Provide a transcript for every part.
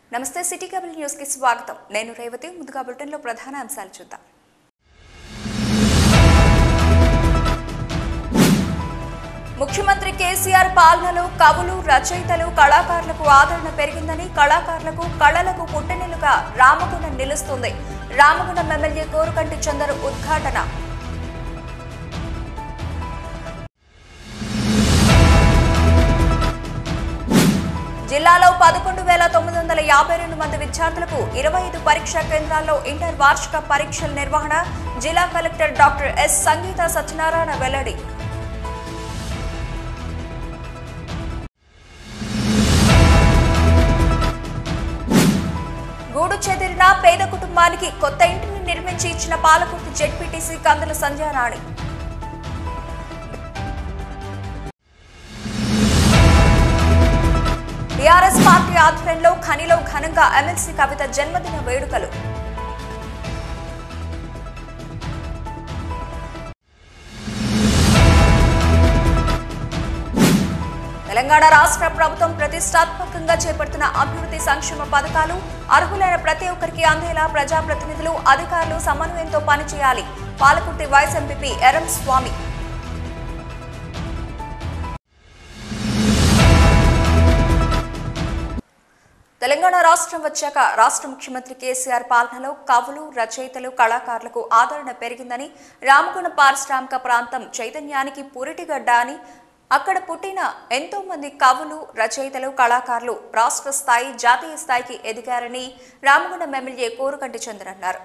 నమస్తే city cable news కి స్వాగతం నేను రేవతి ముందుగా బులెటిన్ లో ప్రధాన అంశాలు చూద్దాం ముఖ్యమంత్రి కేసీఆర్ పాలనలో కవులు రచయితలు కళాకారులకు ఆదరణ పెరిగిందని కళాకారులకు కళలకు పుట్టెనిలుగా రామగుండం నిలుస్తుంది రామగుండం ఎమ్మెల్యే కోరుకంటి చందర్ ఉద్ఘాటన జిల్లాలో పదకొండు వేల తొమ్మిది వందల యాభై రెండు మంది విద్యార్థులకు ఇరవై ఐదు పరీక్షా కేంద్రాల్లో ఇంటర్ వార్షిక పరీక్షల నిర్వహణ జిల్లా collector doctor S Sangeeta Satyanarayana వెల్లడి గూడు చెదిరిన పేద కుటుంబానికి కొత్త ఇంటిని నిర్మించి ఇచ్చిన Palakurthi ZPTC Kandula Sandhyarani TRS party ఆధ్వర్యంలో ఖనిలో ఘనంగా ఎమ్మెల్సీ కవిత జన్మదిన వేడుకలు తెలంగాణ రాష్ట్ర ప్రభుత్వం ప్రతిష్టాత్మకంగా చేపడుతున్న అభివృద్ధి సంక్షేమ పథకాలు అర్హులైన ప్రతి ఒక్కరికి అందేలా ప్రజాప్రతినిధులు అధికారులు సమన్వయంతో పనిచేయాలి పాలకుర్తి వైస్ ఎంపీ ఎరం స్వామి తెలంగాణ రాష్ట్రం వచ్చాక రాష్ట్ర ముఖ్యమంత్రి కేసీఆర్ పాలనలో కవులు రచయితలు కళాకారులకు ఆదరణ పెరిగిందని రామగుణ పారిశ్రామిక ప్రాంతం చైతన్యానికి పురిటిగడ్డ అని అక్కడ పుట్టిన ఎంతో మంది కవులు రచయితలు కళాకారులు రాష్ట్ర స్థాయి జాతీయ స్థాయికి ఎదిగారని రామగుండం ఎమ్మెల్యే కోరుకంటి చంద్ర అన్నారు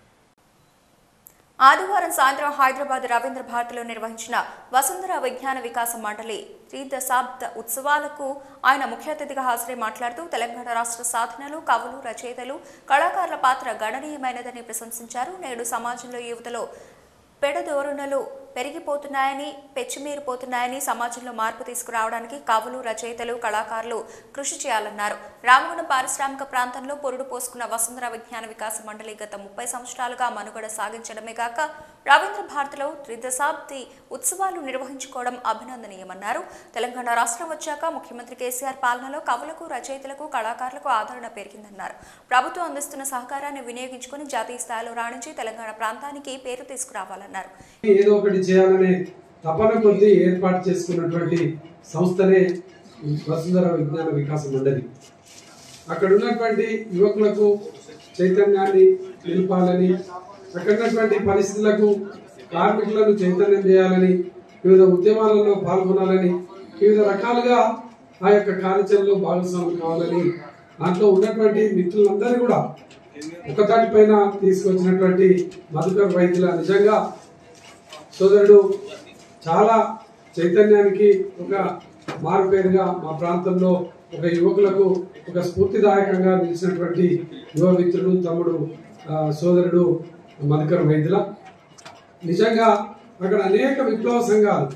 ఆదివారం సాయంత్రం హైదరాబాద్ రవీంద్ర భారతిలో నిర్వహించిన వసుంధర విజ్ఞాన వికాస మండలి త్రీ దశాబ్ద ఉత్సవాలకు ఆయన ముఖ్య అతిథిగా హాజరై మాట్లాడుతూ తెలంగాణ రాష్ట్ర సాధనలు కవులు రచయితలు కళాకారుల పాత్ర గణనీయమైనదని ప్రశంసించారు నేడు సమాజంలో యువతలో పెడధోరణులు పెరిగిపోతున్నాయని పెచ్చిమీరిపోతున్నాయని సమాజంలో మార్పు తీసుకురావడానికి కవులు రచయితలు కళాకారులు కృషి చేయాలన్నారు రామగుణం పారిశ్రామిక ప్రాంతంలో పొరుడు పోసుకున్న వసుంధర విజ్ఞాన వికాస మండలి గత ముప్పై సంవత్సరాలుగా మనుగడ సాగించడమే కాక రవీంద్ర భారతిలో త్రిదశాబ్ది ఉత్సవాలు నిర్వహించుకోవడం అభినందనీయమన్నారు తెలంగాణ రాష్ట్రం వచ్చాక ముఖ్యమంత్రి కేసీఆర్ పాలనలో కవులకు రచయితలకు కళాకారులకు ఆదరణ పెరిగిందన్నారు ప్రభుత్వం అందిస్తున్న సహకారాన్ని వినియోగించుకుని జాతీయ స్థాయిలో రాణించి తెలంగాణ ప్రాంతానికి పేరు తీసుకురావాలన్నారు ఏదో ఒకటి చేయాలనే తపన కొద్దీ ఏర్పాటు చేసుకున్నటువంటి సంస్థనే వసుంధర విజ్ఞాన వికాస మండలి అక్కడ ఉన్నటువంటి యువకులకు చైతన్యాన్ని నిలపాలని అక్కడ ఉన్నటువంటి పరిస్థితులకు కార్మికులను చైతన్యం చేయాలని వివిధ ఉద్యమాలలో పాల్గొనాలని వివిధ రకాలుగా ఆ యొక్క కార్యాచరణలో భాగస్వాములు కావాలని దాంట్లో ఉన్నటువంటి మిత్రులందరూ కూడా ఒకదాటి పైన తీసుకొచ్చినటువంటి మధుకర్ వైద్యుల నిజంగా సోదరుడు చాలా చైతన్యానికి ఒక మారుపేరుగా మా ప్రాంతంలో ఒక యువకులకు ఒక స్ఫూర్తిదాయకంగా నిలిచినటువంటి యువ మిత్రుడు తమ్ముడు ఆ, సోదరుడు మధుకర్ వైద్యుల నిజంగా అక్కడ అనేక విప్లవ సంఘాలు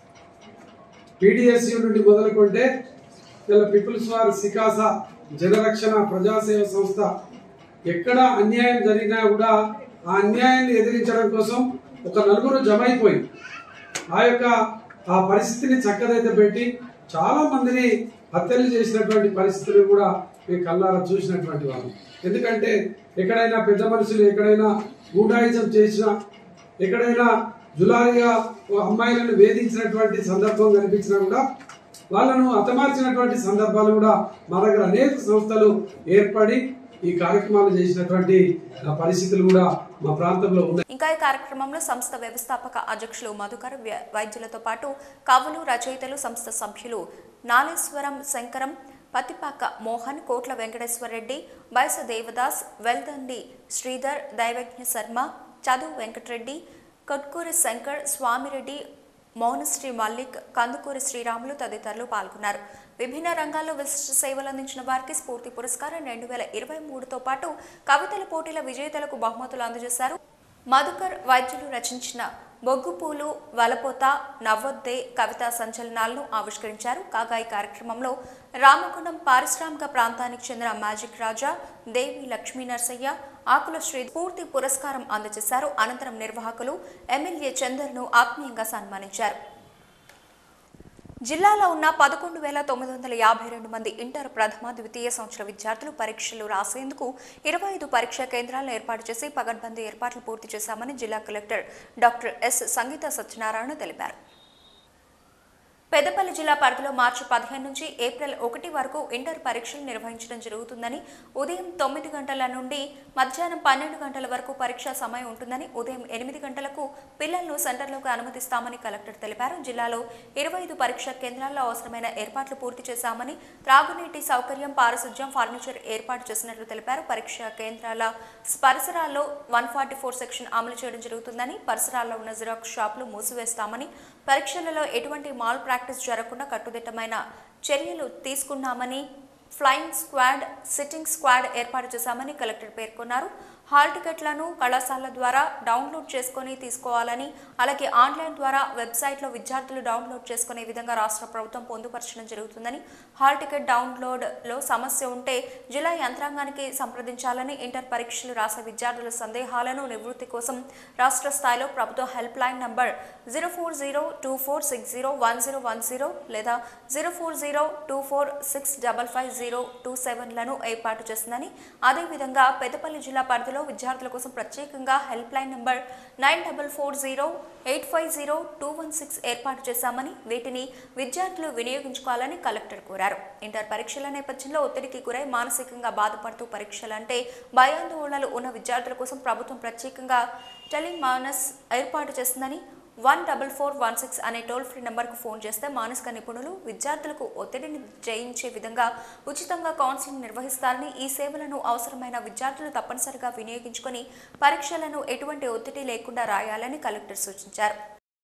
పీడిఎస్యు నుండి మొదలుకుంటే ఇలా పీపుల్స్ వార్ సికాస జనరక్షణ ప్రజాసేవ సంస్థ ఎక్కడ అన్యాయం జరిగినా కూడా ఆ అన్యాయాన్ని ఎదిరించడం కోసం ఒక నలుగురు జమైపోయి ఆ యొక్క ఆ పరిస్థితిని చక్కదైతే పెట్టి చాలా మందిని హత్యలు చేసినటువంటి పరిస్థితులు కూడా మేము కళ్ళారా చూసినటువంటి వాళ్ళు ఎందుకంటే ఎక్కడైనా పెద్ద మనుషులు ఎక్కడైనా గూడాయిజం చేసినా ఎక్కడైనా జులారిగా ఓ అమ్మాయిలను వేధించినటువంటి సందర్భం కనిపించినా కూడా వాళ్ళను హతమార్చినటువంటి సందర్భాలు కూడా మా దగ్గర అనేక సంస్థలు ఏర్పడి ఈ కార్యక్రమాలు చేసినటువంటి ఆ, పరిస్థితులు కూడా మా ప్రాంతంలో ఉన్నాయి ఇంకా ఈ కార్యక్రమంలో సంస్థ వ్యవస్థాపక అధ్యక్షులు మధుకర్ వ్య- వైద్యులతో పాటు కవులు రచయితలు సంస్థ సభ్యులు నాలేశ్వరం శంకరం పతిపాక మోహన్ కోట్ల వెంకటేశ్వరరెడ్డి బైస దేవదాస్ వెల్దండి శ్రీధర్ దైవజ్ఞ శర్మ చదువు వెంకటరెడ్డి కొట్కూరి శంకర్ స్వామిరెడ్డి మౌనశ్రీ మల్లిక్ కందుకూరి శ్రీరాములు తదితరులు పాల్గొన్నారు విభిన్న రంగాల్లో విశిష్ట సేవలు అందించిన వారికి స్ఫూర్తి పురస్కారం రెండు వేల ఇరవై మూడుతో పాటు కవితల పోటీల విజేతలకు బహుమతులు అందజేశారు మధుకర్ వైద్యులు రచించిన బొగ్గుపూలు వలపోత నవ్వొద్దే కవితా సంచలనాలను ఆవిష్కరించారు కాగా ఈ కార్యక్రమంలో రామగుండం పారిశ్రామిక ప్రాంతానికి చెందిన మ్యాజిక్ రాజా దేవి లక్ష్మీ నర్సయ్య ఆకుల శ్రీ పూర్తి పురస్కారం అందజేశారు అనంతరం నిర్వాహకులు ఎమ్మెల్యే చందర్ను ఆత్మీయంగా సన్మానించారు జిల్లాలో ఉన్న పదకొండు వేల తొమ్మిది వందల యాభై రెండు మంది ఇంటర్ ప్రథమ ద్వితీయ సంవత్సర విద్యార్థులు పరీక్షలు రాసేందుకు ఇరవై ఐదు పరీక్షా కేంద్రాలను ఏర్పాటు చేసి పగడ్బందీ ఏర్పాట్లు పూర్తి చేశామని జిల్లా collector doctor S Sangeeta Satyanarayana తెలిపారు పెద్దపల్లి జిల్లా పరిధిలో మార్చి పదిహేను నుంచి ఏప్రిల్ ఒకటి వరకు ఇంటర్ పరీక్షలు నిర్వహించడం జరుగుతుందని ఉదయం తొమ్మిది గంటల నుండి మధ్యాహ్నం పన్నెండు గంటల వరకు పరీక్షా సమయం ఉంటుందని ఉదయం ఎనిమిది గంటలకు పిల్లలను సెంటర్లోకి అనుమతిస్తామని కలెక్టర్ తెలిపారు జిల్లాలో ఇరవై ఐదు పరీక్షా కేంద్రాల్లో అవసరమైన ఏర్పాట్లు పూర్తి చేశామని త్రాగునీటి సౌకర్యం పారిశుధ్యం ఫర్నిచర్ ఏర్పాటు చేసినట్లు తెలిపారు పరీక్షా కేంద్రాల పరిసరాల్లో వన్ ఫార్టీ ఫోర్ సెక్షన్ అమలు చేయడం జరుగుతుందని పరిసరాల్లో ఉన్న జిరాక్స్ షాపులు మూసివేస్తామని పరీక్షలలో ఎటువంటి మాల్ ప్రాక్టీస్ జరగకుండా కట్టుదిట్టమైన చర్యలు తీసుకున్నామని ఫ్లయింగ్ స్క్వాడ్ సిట్టింగ్ స్క్వాడ్ ఏర్పాటు చేశామని కలెక్టర్ పేర్కొన్నారు హాల్ టికెట్లను కళాశాలల ద్వారా డౌన్లోడ్ చేసుకొని తీసుకోవాలని అలాగే ఆన్లైన్ ద్వారా వెబ్సైట్లో విద్యార్థులు డౌన్లోడ్ చేసుకునే విధంగా రాష్ట్ర ప్రభుత్వం పొందుపరచడం జరుగుతుందని హాల్ టికెట్ డౌన్లోడ్లో సమస్య ఉంటే జిల్లా యంత్రాంగానికి సంప్రదించాలని ఇంటర్ పరీక్షలు రాసే విద్యార్థుల సందేహాలను నివృత్తి కోసం రాష్ట్ర స్థాయిలో ప్రభుత్వ help line number zero four zero two four six zero one zero one zero లేదా zero four zero two four six double five zero two సెవెన్లను ఏర్పాటు చేసిందని అదేవిధంగా పెద్దపల్లి జిల్లా పరిధిలో విద్యార్థుల కోసం ప్రత్యేకంగా help line number nine double four zero eight five zero two one six ఏర్పాటు చేశామని వీటిని విద్యార్థులు వినియోగించుకోవాలని కలెక్టర్ కోరారు ఇంటర్ పరీక్షల నేపథ్యంలో ఒత్తిడికి గురై మానసికంగా బాధపడుతూ పరీక్షలంటే భయాందోళనలు ఉన్న విద్యార్థుల కోసం ప్రభుత్వం ప్రత్యేకంగా టెలిమానస్ ఏర్పాటు చేసిందని one double four one six అనే టోల్ ఫ్రీ నెంబర్కు ఫోన్ చేస్తే మానసిక నిపుణులు విద్యార్థులకు ఒత్తిడిని జయించే విధంగా ఉచితంగా కౌన్సిలింగ్ నిర్వహిస్తారని ఈ సేవలను అవసరమైన విద్యార్థులు తప్పనిసరిగా వినియోగించుకొని పరీక్షలను ఎటువంటి ఒత్తిడి లేకుండా రాయాలని కలెక్టర్ సూచించారు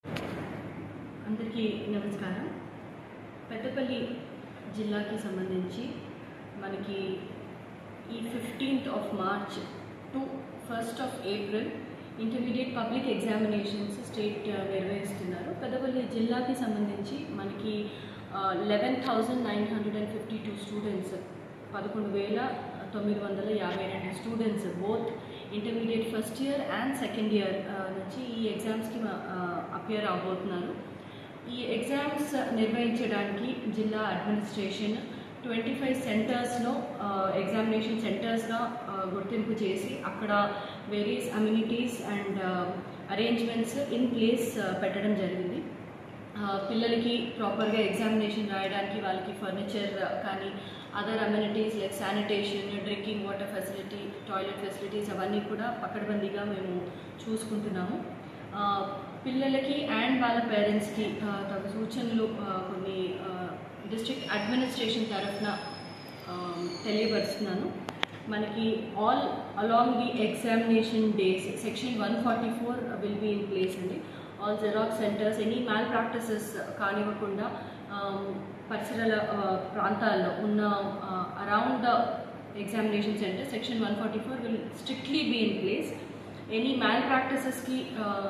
అందరికీ నమస్కారం పెద్దపల్లి జిల్లాకి సంబంధించి మనకి ఈ fifteenth of March to first of April intermediate public examinations state నిర్వహిస్తున్నారు పెద్దపల్లి జిల్లాకి సంబంధించి మనకి eleven thousand nine hundred and fifty two students పదకొండు వేల తొమ్మిది వందల యాభై రెండు students both intermediate first year and second year నుంచి ఈ ఎగ్జామ్స్కి అపియర్ అవబోతున్నారు ఈ ఎగ్జామ్స్ నిర్వహించడానికి జిల్లా అడ్మినిస్ట్రేషన్ ట్వంటీ ఫైవ్ సెంటర్స్లో ఎగ్జామినేషన్ సెంటర్స్గా గుర్తింపు చేసి అక్కడ various amenities and arrangements in place పెట్టడం జరిగింది ఆ, పిల్లలకి ప్రాపర్గా ఎగ్జామినేషన్ రాయడానికి వాళ్ళకి ఫర్నిచర్ కానీ other amenities like sanitation drinking water facility toilet facilities అవన్నీ కూడా పకడ్బందీగా మేము చూసుకుంటున్నాము ఆ, పిల్లలకి అండ్ వాళ్ళ పేరెంట్స్కి తగు సూచనలు ఆ, కొన్ని డిస్ట్రిక్ట్ అడ్మినిస్ట్రేషన్ తరఫున ఆ, తెలియపరుస్తున్నాను మనకి all along the examination days section one forty four will be in place అండి all xerox centres any malpractices కానివ్వకుండా ఆమ్, పరిసరాల ఆ, ప్రాంతాల్లో ఉన్న around the examination centre section one forty four will strictly be in place any మ్యాల్ ప్రాక్టీసెస్కి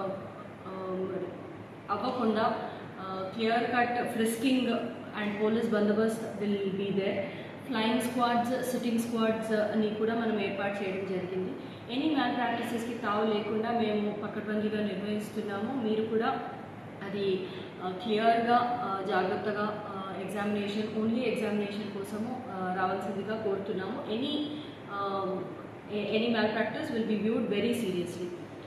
అవ్వకుండా clear cut frisking and police బందోబస్త్ will be there flying squads sitting squads అని కూడా మనం ఏర్పాటు చేయడం జరిగింది ఎనీ మ్యాల్ ప్రాక్టీసెస్కి తావు లేకుండా మేము పకడ్బందీగా నిర్వహిస్తున్నాము మీరు కూడా అది క్లియర్గా జాగ్రత్తగా ఎగ్జామినేషన్ ఓన్లీ ఎగ్జామినేషన్ కోసము ఆ, రావాల్సిందిగా కోరుతున్నాము any any malpractice will be viewed very seriously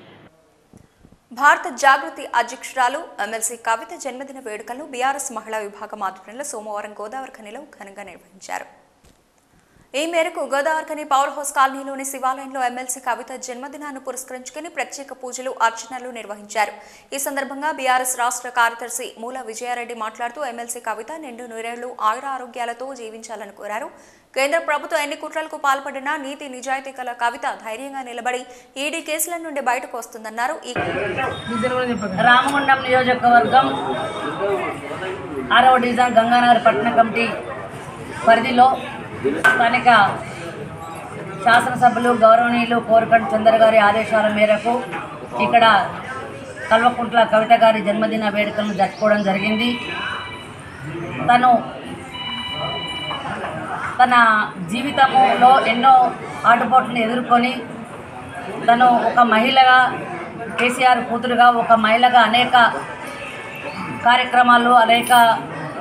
Bharat Jagruthi అధ్యక్షురాలు ఎమ్మెల్సీ కవిత జన్మదిన వేడుకలను బీఆర్ఎస్ మహిళా విభాగం ఆధ్వర్యంలో సోమవారం గోదావరి ఖనిలో ఘనంగా నిర్వహించారు ఈ మేరకు గోదావరి ఖని పవర్ హౌస్ కాలనీలోని శివాలయంలో ఎమ్మెల్సీ కవిత జన్మదినాన్ని పురస్కరించుకుని ప్రత్యేక పూజలు అర్చనలు నిర్వహించారు ఈ సందర్భంగా బీఆర్ఎస్ రాష్ట్ర కార్యదర్శి మూల విజయారెడ్డి మాట్లాడుతూ ఎమ్మెల్సీ కవిత నిండు నూరేళ్లు ఆయుర ఆరోగ్యాలతో జీవించాలని కోరారు కేంద్ర ప్రభుత్వం ఎన్ని కుట్రలకు పాల్పడినా నీతి నిజాయితీ గల కవిత ధైర్యంగా నిలబడి ఈడీ కేసుల నుండి బయటకు వస్తుందన్నారు ఈ రామగుండం నియోజకవర్గం ఆరవ డివిజన్ గంగానగర్ పట్టణ కమిటీ పరిధిలో స్థానిక శాసనసభ్యులు గౌరవనీయులు కోరకంటి చంద్ర గారి ఆదేశాల మేరకు ఇక్కడ కల్వకుంట్ల కవిత గారి జన్మదిన వేడుకలను జరుపుకోవడం జరిగింది తను తన జీవితంలో ఎన్నో ఆటుపోట్లను ఎదుర్కొని తను ఒక మహిళగా కేసీఆర్ కూతురుగా ఒక మహిళగా అనేక కార్యక్రమాలు అనేక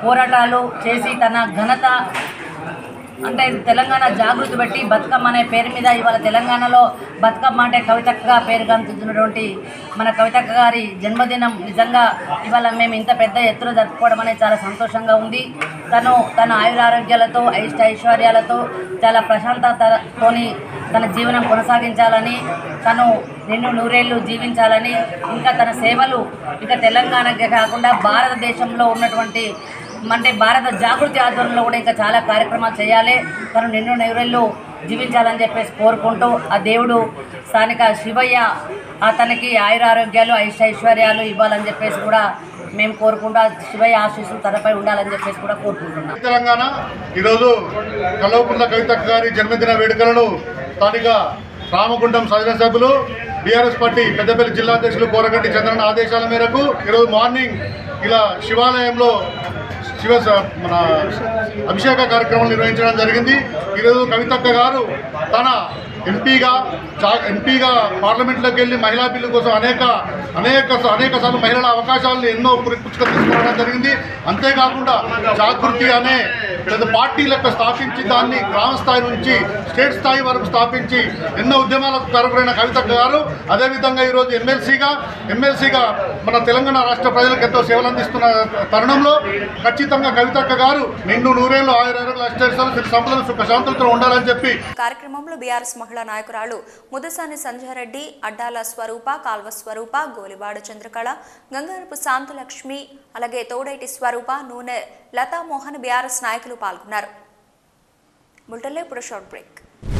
పోరాటాలు చేసి తన ఘనత అంటే తెలంగాణ జాగృతి పెట్టి బతుకమ్మ అనే పేరు మీద ఇవాళ తెలంగాణలో బతుకమ్మ అంటే కవితక్కగా పేరు గంతున్నటువంటి మన కవితక్క గారి జన్మదినం నిజంగా ఇవాళ మేము ఇంత పెద్ద ఎత్తున జరుపుకోవడం అనేది చాలా సంతోషంగా ఉంది తను తన ఆయురారోగ్యాలతో ఐష్ట ఐశ్వర్యాలతో చాలా ప్రశాంతతతోని తన జీవనం కొనసాగించాలని తను నిన్ను నూరేళ్లు జీవించాలని ఇంకా తన సేవలు ఇంకా తెలంగాణకే కాకుండా భారతదేశంలో ఉన్నటువంటి అంటే భారత జాగృతి ఆధ్వర్యంలో కూడా ఇంకా చాలా కార్యక్రమాలు చేయాలి తను నిన్ను నూరేళ్లు జీవించాలని చెప్పేసి కోరుకుంటూ ఆ దేవుడు స్థానిక శివయ్య అతనికి ఆయురారోగ్యాలు ఐష్ ఐశ్వర్యాలు ఇవ్వాలని చెప్పేసి కూడా మేము కోరుకుంటూ ఆ శివయ్య ఆశీస్సులు తనపై ఉండాలని చెప్పేసి కూడా కోరుకుంటున్నాం తెలంగాణ ఈరోజు కల్వకుంట్ల కవితక్క గారి జన్మదిన వేడుకలను స్థానిక రామగుండం శాసనసభ్యులు బీఆర్ఎస్ పార్టీ పెద్దపల్లి జిల్లా అధ్యక్షులు కోరగంటి చంద్రన్న ఆదేశాల మేరకు ఈరోజు మార్నింగ్ ఇలా శివాలయంలో శివ మన అభిషేక కార్యక్రమం నిర్వహించడం జరిగింది ఈరోజు కవితక్క గారు తన ఎంపీగా జా ఎంపీగా పార్లమెంట్లోకి వెళ్ళి మహిళా బిల్లు కోసం అనేక అనేక అనేక సార్లు మహిళల అవకాశాలను ఎన్నో పురిపుచ్చుక తీసుకురావడం జరిగింది అంతేకాకుండా జాగృతి అనే పెద్ద పార్టీ లెక్క స్థాపించి దాన్ని గ్రామ స్థాయి నుంచి స్టేట్ స్థాయి వరకు స్థాపించి ఎన్నో ఉద్యమాలకు కారకులైన కవితక్క గారు అదేవిధంగా ఈరోజు ఎమ్మెల్సీగా ఎమ్మెల్సీగా మన తెలంగాణ రాష్ట్ర ప్రజలకు ఎంతో సేవలు అందిస్తున్న తరుణంలో ఖచ్చితంగా కవితక్క గారు నిన్ను నూరేళ్ళు ఆయుర అష్టైశ్వర్యాలు సిరి సంపదలు సుఖశాంతులతో ఉండాలని చెప్పి కార్యక్రమంలో బీఆర్ఎస్ మహిళా నాయకురాలు ముదసాని సంజయారెడ్డి అడ్డాల స్వరూప కాల్వ స్వరూప గోలివాడ చంద్రకళ గంగారపు శాంతలక్ష్మి అలాగే తోడేటి స్వరూప నూనె లతామోహన్ బీఆర్ఎస్ నాయకులు పాల్గొన్నారు బుల్టన్లో ఇప్పుడు short break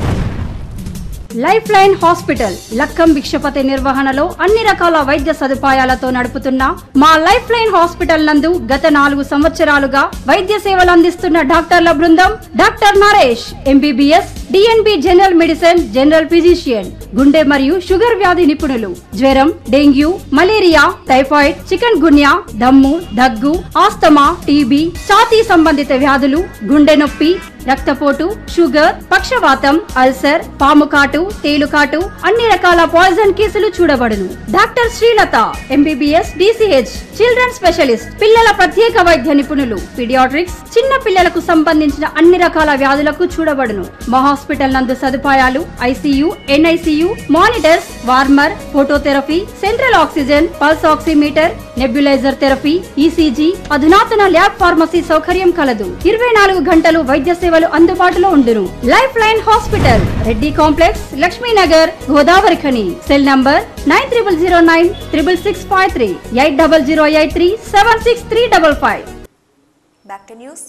life line hospital Lakkam Bhikshapathi నిర్వహణలో అన్ని రకాల వైద్య సదుపాయాలతో నడుపుతున్న మా లైఫ్ లైన్ హాస్పిటల్ నందు గత నాలుగు సంవత్సరాలుగా వైద్య సేవలు అందిస్తున్న డాక్టర్ల బృందం doctor Naresh MBBS DNB general medicine general physician గుండె మరియు షుగర్ వ్యాధి నిపుణులు జ్వరం dengue malaria typhoid chikungunya దమ్ము దగ్గు ఆస్తమా టీబీ ఛాతీ సంబంధిత వ్యాధులు గుండె నొప్పి రక్తపోటు షుగర్ పక్షవాతం అల్సర్ పాము కాటు తేలుకాటు అన్ని రకాల పాయిజన్ కేసులు చూడబడును doctor Srilatha MBBS DCH children specialist పిల్లల ప్రత్యేక వైద్య నిపుణులు పిడియాట్రిక్స్ చిన్న పిల్లలకు సంబంధించిన అన్ని రకాల వ్యాధులకు చూడబడును మా హాస్పిటల్ నందు సదుపాయాలు ICU NICU monitors warmer phototherapy central oxygen pulse oximeter nebuliser therapy ECG అధునాతన ల్యాబ్ ఫార్మసీ సౌకర్యం కలదు ఇరవై నాలుగు గంటలు వైద్య సేవలు అందుబాటులో ఉండును life line hospital Reddy complex Lakshminagar Godavarikhani cell number nine triple zero nine triple six five three eight double zero eight three seven six three double five back to news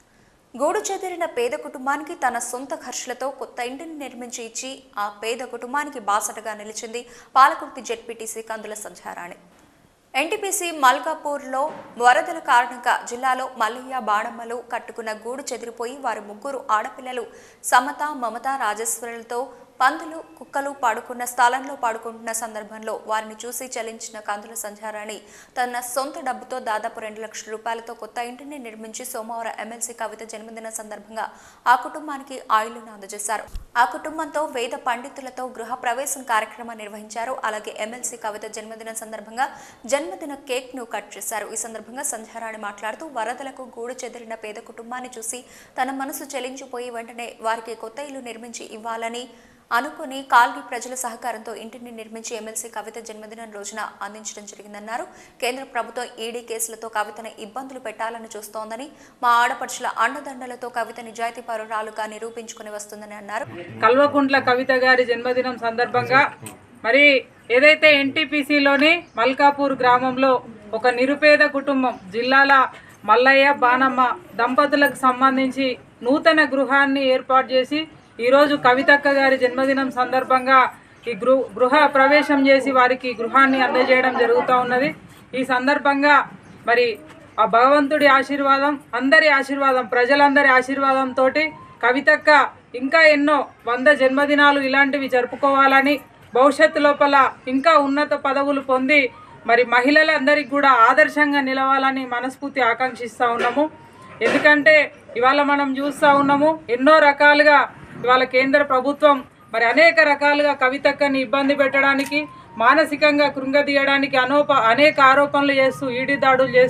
గూడు చెదిరిన పేద కుటుంబానికి తన సొంత ఖర్చులతో కొత్త ఇంటిని నిర్మించి ఇచ్చి ఆ పేద కుటుంబానికి బాసటగా నిలిచింది పాలకుర్తి జెడ్పీటీసీ కందుల సంధ్యారాణి ఎన్టీపీసీ మల్కాపూర్లో వరదల కారణంగా జిల్లాలో మల్లయ్య బాణమ్మలు కట్టుకున్న గూడు చెదిరిపోయి వారి ముగ్గురు ఆడపిల్లలు సమత మమత రాజేశ్వరులతో పందులు కుక్కలు పాడుకున్న స్థలంలో పాడుకుంటున్న సందర్భంలో వారిని చూసి చలించిన కందుల సంధ్యారాణి తన సొంత డబ్బుతో దాదాపు రెండు లక్షల రూపాయలతో కొత్త ఇంటిని నిర్మించి సోమవారం ఎమ్మెల్సీ కవిత జన్మదిన సందర్భంగా ఆ కుటుంబానికి ఆయిల్ను అందజేశారు ఆ కుటుంబంతో వేద పండితులతో గృహ ప్రవేశం కార్యక్రమం నిర్వహించారు అలాగే ఎమ్మెల్సీ కవిత జన్మదిన సందర్భంగా జన్మదిన కేక్ ను కట్ చేశారు ఈ సందర్భంగా సంధ్యారాణి మాట్లాడుతూ వరదలకు గూడు చెదిరిన పేద కుటుంబాన్ని చూసి తన మనసు చెలించిపోయి వెంటనే వారికి కొత్త ఇల్లు నిర్మించి ఇవ్వాలని అనుకుని కాలనీ ప్రజల సహకారంతో ఇంటిని నిర్మించి ఎమ్మెల్సీ కవిత జన్మదినం రోజున అందించడం జరిగిందన్నారు కేంద్ర ప్రభుత్వం ఈడీ కేసులతో కవితను ఇబ్బందులు పెట్టాలని చూస్తోందని మా ఆడపడుచుల అండదండలతో కవిత నిజాయితీ పరురాలుగా నిరూపించుకుని వస్తుందని అన్నారు కల్వకుంట్ల కవిత గారి జన్మదినం సందర్భంగా మరి ఏదైతే ఎన్టీపీసీలోని మల్కాపూర్ గ్రామంలో ఒక నిరుపేద కుటుంబం జిల్లాల మల్లయ్య బానమ్మ దంపతులకు సంబంధించి నూతన గృహాన్ని ఏర్పాటు చేసి ఈరోజు కవితక్క గారి జన్మదినం సందర్భంగా ఈ గృహ గృహ ప్రవేశం చేసి వారికి గృహాన్ని అందజేయడం జరుగుతూ ఉన్నది ఈ సందర్భంగా మరి ఆ భగవంతుడి ఆశీర్వాదం అందరి ఆశీర్వాదం ప్రజలందరి ఆశీర్వాదంతో కవితక్క ఇంకా ఎన్నో వంద జన్మదినాలు ఇలాంటివి జరుపుకోవాలని భవిష్యత్తు లోపల ఇంకా ఉన్నత పదవులు పొంది మరి మహిళలందరికీ కూడా ఆదర్శంగా నిలవాలని మనస్ఫూర్తి ఆకాంక్షిస్తూ ఉన్నాము ఎందుకంటే ఇవాళ మనం చూస్తూ ఉన్నాము ఎన్నో రకాలుగా ఇవాళ కేంద్ర ప్రభుత్వం మరి అనేక రకాలుగా కవితక్కని ఇబ్బంది పెట్టడానికి మానసికంగా కృంగదీయడానికి అనోప అనేక ఆరోపణలు చేస్తూ ఈడి దాడులు చేస్తూ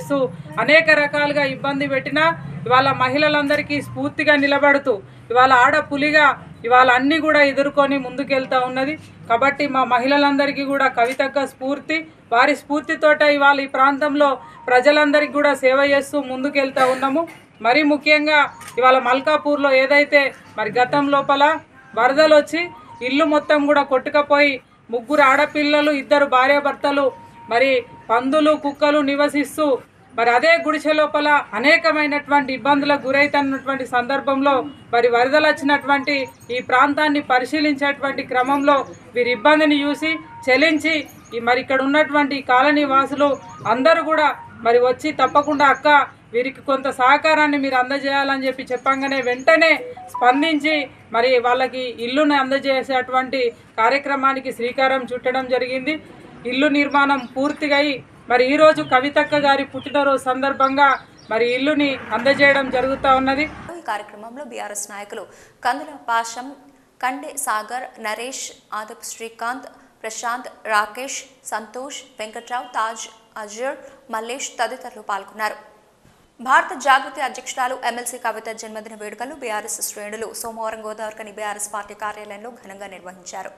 అనేక రకాలుగా ఇబ్బంది పెట్టినా ఇవాళ మహిళలందరికీ స్ఫూర్తిగా నిలబడుతూ ఇవాళ ఆడపులిగా ఇవాళ అన్ని కూడా ఎదుర్కొని ముందుకెళ్తా ఉన్నది కాబట్టి మా మహిళలందరికీ కూడా కవితక్క స్ఫూర్తి వారి స్ఫూర్తితోట ఇవాళ ఈ ప్రాంతంలో ప్రజలందరికీ కూడా సేవ చేస్తూ ముందుకెళ్తా ఉన్నాము మరీ ముఖ్యంగా ఇవాళ మల్కాపూర్లో ఏదైతే మరి గతం లోపల వరదలు వచ్చి ఇల్లు మొత్తం కూడా కొట్టుకపోయి ముగ్గురు ఆడపిల్లలు ఇద్దరు భార్యాభర్తలు మరి పందులు కుక్కలు నివసిస్తూ మరి అదే గుడిసె లోపల అనేకమైనటువంటి ఇబ్బందులకు గురైతున్నటువంటి సందర్భంలో మరి వరదలు వచ్చినటువంటి ఈ ప్రాంతాన్ని పరిశీలించేటువంటి క్రమంలో వీరి ఇబ్బందిని చూసి చెలించి ఈ మరి ఇక్కడ ఉన్నటువంటి కాలనీ వాసులు అందరూ కూడా మరి వచ్చి తప్పకుండా అక్క వీరికి కొంత సహకారాన్ని మీరు అందజేయాలని చెప్పి చెప్పంగానే వెంటనే స్పందించి మరి వాళ్ళకి ఇల్లుని అందజేసేటువంటి కార్యక్రమానికి శ్రీకారం చుట్టడం జరిగింది ఇల్లు నిర్మాణం పూర్తిగా అయి మరి ఈరోజు కవితక్క గారి పుట్టినరోజు సందర్భంగా మరి ఇల్లుని అందజేయడం జరుగుతూ ఉన్నది ఈ కార్యక్రమంలో బీఆర్ఎస్ నాయకులు కందుల పాషం కండే సాగర్ నరేష్ ఆదప్ శ్రీకాంత్ ప్రశాంత్ రాకేష్ సంతోష్ వెంకట్రావు తాజ్ అజర్ మల్లేష్ తదితరులు పాల్గొన్నారు భారత జాగృతి అధ్యక్షురాలు ఎమ్మెల్సీ కవిత జన్మదిన వేడుకలు బీఆర్ఎస్ శ్రేణులు సోమవారం గోదావరికని బీఆర్ఎస్ పార్టీ కార్యాలయంలో ఘనంగా నిర్వహించారు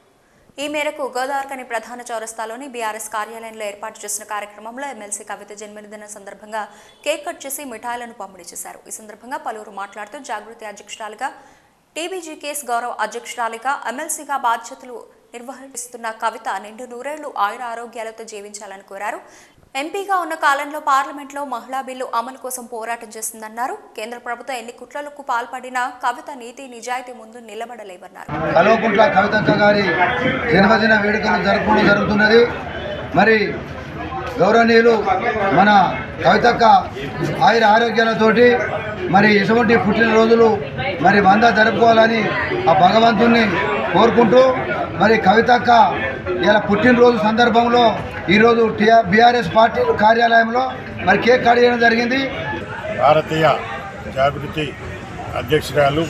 ఈ మేరకు గోదావరికని ప్రధాన చౌరస్తాలోని బీఆర్ఎస్ కార్యాలయంలో ఏర్పాటు చేసిన కార్యక్రమంలో ఎమ్మెల్సీ కవిత జన్మదిన సందర్భంగా కేక్ కట్ చేసి మిఠాయిలను పంపిణీ చేశారు ఈ సందర్భంగా పలువురు మాట్లాడుతూ జాగృతి అధ్యక్షురాలుగా టీబీజీ కేస్ గౌరవ అధ్యక్షురాలిగా ఎమ్మెల్సీగా బాధ్యతలు నిర్వహిస్తున్న కవిత నిండు నూరేళ్లు ఆయుర ఆరోగ్యాలతో జీవించాలని కోరారు ఎంపీగా ఉన్న కాలంలో పార్లమెంట్లో మహిళా బిల్లు అమలు కోసం పోరాటం చేస్తుందన్నారు కేంద్ర ప్రభుత్వం ఎన్ని కుట్రలకు పాల్పడినా కవిత నీతి నిజాయితీ ముందు నిలబడలేవన్నారు కల్వకుంట్ల కవితక్క గారి జన్మదిన వేడుకలు జరుపుకోవడం జరుగుతున్నది మరి గౌరవనీయులు మన కవితక్క ఆయుర ఆరోగ్యాలతోటి మరి ఇటువంటి పుట్టినరోజులు మరి వంద జరుపుకోవాలని ఆ భగవంతుణ్ణి కోరుకుంటూ మరి కవితక్క ఇలా పుట్టినరోజు సందర్భంలో ఈరోజు టిఆర్ బీఆర్ఎస్ పార్టీ కార్యాలయంలో మరి కేక్ కట్ చేయడం జరిగింది భారతీయ జాగృతి అధ్యక్షురాలు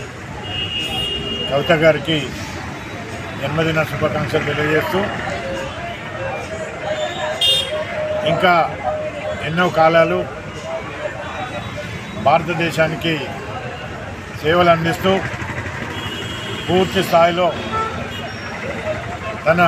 కవిత గారికి జన్మదిన శుభాకాంక్షలు తెలియజేస్తూ ఇంకా ఎన్నో కాలాలు భారతదేశానికి సేవలు అందిస్తూ పూర్తి స్థాయిలో తన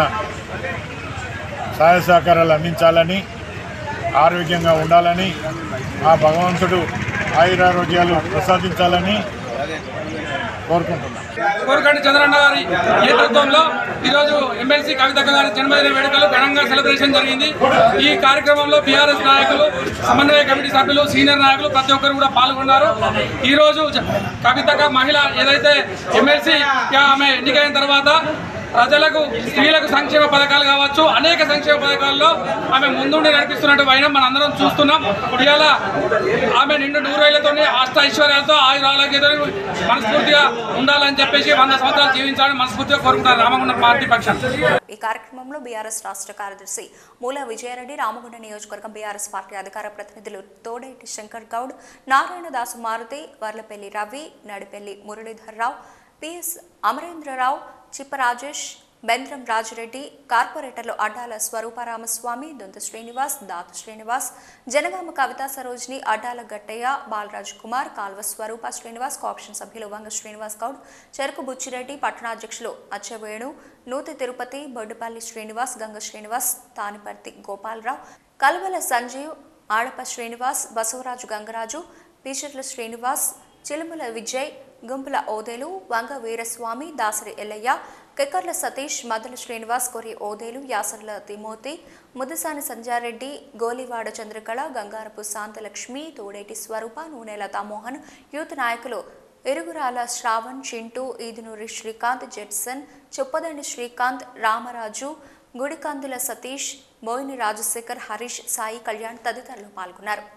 సహాయ సహకారాలు అందించాలని ఆరోగ్యంగా ఉండాలని ఆ భగవంతుడు ఆయురారోగ్యాలు ప్రసాదించాలని కోరుకుంటున్నాను కోరకండి చంద్రన్న గారి నేతృత్వంలో ఈరోజు ఎమ్మెల్సీ కవితక్క గారి జన్మదిన వేడుకలు ఘనంగా సెలబ్రేషన్ జరిగింది ఈ కార్యక్రమంలో బీఆర్ఎస్ నాయకులు సమన్వయ కమిటీ సభ్యులు సీనియర్ నాయకులు ప్రతి ఒక్కరు కూడా పాల్గొన్నారు ఈ రోజు జ- కవితక్క మహిళ ఏదైతే ఎమ్మెల్సీ ఆమె ఎన్నికైన తర్వాత ప్రజలకు స్త్రీలకు సంక్షేమ పథకాలు కావచ్చు అనేక సంక్షేమ పథకాల్లో ఆమె ముందుండి నడిపిస్తున్నట్టు వైనం మనం అందరం చూస్తున్నాం ఇవాళ ఆమె నిండు నూరేళ్లతోనే అష్ట ఐశ్వర్యాలతో ఆయుర ఆరోగ్యంతో మనస్ఫూర్తిగా ఉండాలని చెప్పేసి వంద సంవత్సరాలు జీవించాలని మనస్ఫూర్తిగా కోరుకుంటారు రామగుండం పార్టీ పక్షం ఈ కార్యక్రమంలో బీఆర్ఎస్ రాష్ట్ర కార్యదర్శి మూల విజయారెడ్డి రామగుండ నియోజకవర్గం బీఆర్ఎస్ పార్టీ అధికార ప్రతినిధులు తోడేటి శంకర్ గౌడ్ నారాయణ దాసు మారుతి వర్లపల్లి రవి నడిపెల్లి మురళీధర్రావు పిఎస్ అమరేంద్రరావు చిప్ప రాజేష్ బెంద్రం రాజిరెడ్డి కార్పొరేటర్లు అడ్డాల స్వరూపరామస్వామి దొంత శ్రీనివాస్ దాతు శ్రీనివాస్ జనగామ కవితా సరోజిని అడ్డాల గట్టయ్య బాలరాజ్ కుమార్ కాల్వ స్వరూప శ్రీనివాస్ కోఆప్షన్ సభ్యులు వంగ శ్రీనివాస్ గౌడ్ చెరుకు బుచ్చిరెడ్డి పట్టణాధ్యక్షులు అచ్చవేణు నూతి తిరుపతి బొడ్డుపల్లి శ్రీనివాస్ గంగ శ్రీనివాస్ తానిపర్తి గోపాలరావు కల్వల సంజీవ్ ఆడప శ్రీనివాస్ బసవరాజు గంగరాజు పీచర్ల శ్రీనివాస్ చిలుముల విజయ్ గుంపుల ఓదేలు వంగ వీరస్వామి దాసరి ఎల్లయ్య కెక్కర్ల సతీష్ మదల శ్రీనివాస్ కొరి ఓదేలు యాసర్ల తిమోతి ముద్దసాని సంజారెడ్డి గోలివాడ చంద్రకళ గంగారపు శాంతలక్ష్మి తోడేటి స్వరూప నూనెల తామోహన్ యూత్ నాయకులు ఎరుగురాల శ్రావణ్ చింటూ ఈదునూరి శ్రీకాంత్ జెట్సన్ చొప్పదండి శ్రీకాంత్ రామరాజు గుడికందుల సతీష్ బోయిని రాజశేఖర్ హరీష్ సాయి కళ్యాణ్ తదితరులు పాల్గొన్నారు